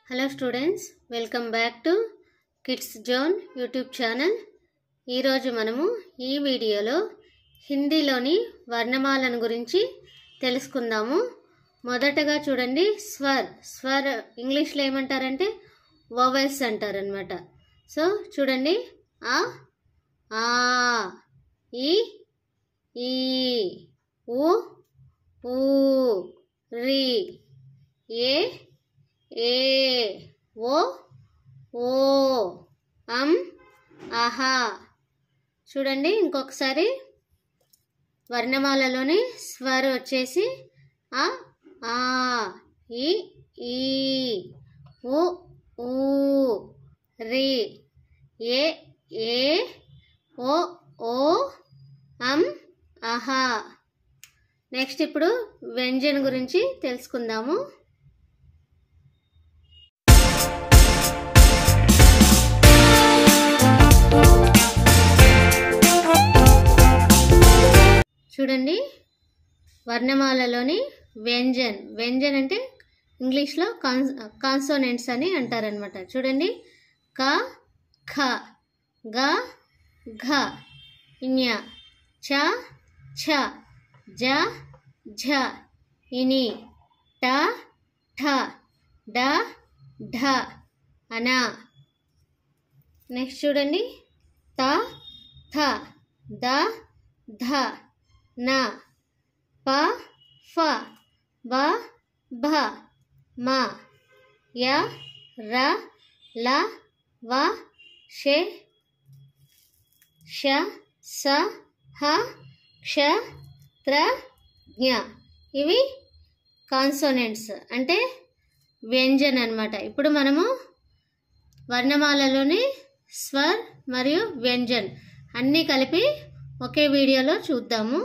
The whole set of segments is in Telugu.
hello students welcome back to kids zone YouTube channel ఈరోజు మనము ఈ వీడియోలో హిందీలోని వర్ణమాలను గురించి తెలుసుకుందాము మొదటగా చూడండి స్వర్ స్వర్ ఇంగ్లీష్లో ఏమంటారంటే వోవెల్స్ అంటారనమాట సో చూడండి ఆ ఆ ఈ ఈ ఉ ఊ రి ఏ ఏ ఓ ఓ అం ఆహా చూడండి ఇంకొకసారి వర్ణమాలలోని స్వర్ వచ్చేసి ఆ ఆ ఈ ఈ ఉ ఊ రి ఏ ఏ ఓ ఓ అం ఆహా నెక్స్ట్ ఇప్పుడు వ్యంజన్ గురించి తెలుసుకుందాము చూడండి వర్ణమాలలోని వ్యంజన్ వ్యంజన్ అంటే ఇంగ్లీష్లో కాన్స్ కాన్సోనెంట్స్ అని అంటారనమాట చూడండి క ఖ గ ఘ ఇన్య చ ఛ జ ఝ ఇని ట ఠ డ ఢ అన నెక్స్ట్ చూడండి త థ ద ధ న ప ఫ బ భ మ య ర ల వ షే ష స హ క్ష త్ర జ్ఞ ఇవి కాన్సోనెంట్స్ అంటే వ్యంజన్ అన్నమాట ఇప్పుడు మనము వర్ణమాలలోని స్వర్ మరియు వ్యంజన్ అన్నీ కలిపి ఒకే వీడియోలో చూద్దాము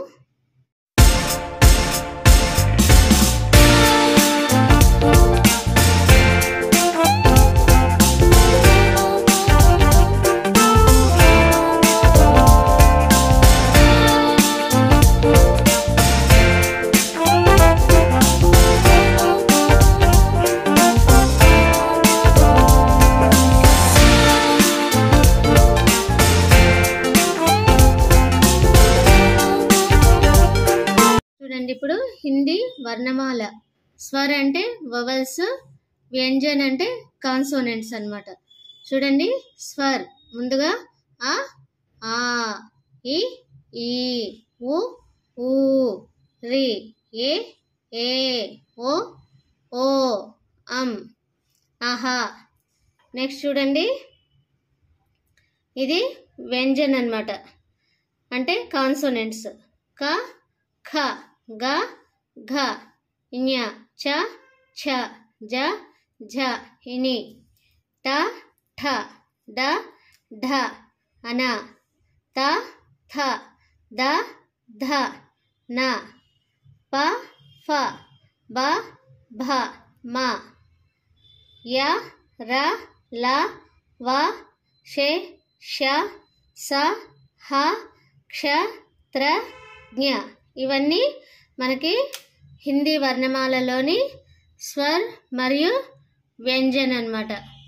చూడండి ఇప్పుడు హిందీ వర్ణమాల స్వర్ అంటే వవల్స్ వ్యంజన్ అంటే కాన్సోనెంట్స్ అన్నమాట చూడండి స్వర్ ముందుగా ఆ ఆ ఈ ఈ ఉ ఊ రి ఏ ఏ ఓ ఓ అం ఆహా నెక్స్ట్ చూడండి ఇది వ్యంజన్ అన్నమాట అంటే కాన్సోనెంట్స్ క ఖ గ ఘ ఇన్య చ ఛ జ ఝ ఇని ట ఠ డ ఢ అన త థ ద ధ న ప ఫ బ భ మ య ర ల వ షే ష స హ క్ష త్ర జ్ఞ ఇవన్నీ మనకి హిందీ వర్ణమాలలోని స్వర్ మరియు వ్యంజన్ అన్నమాట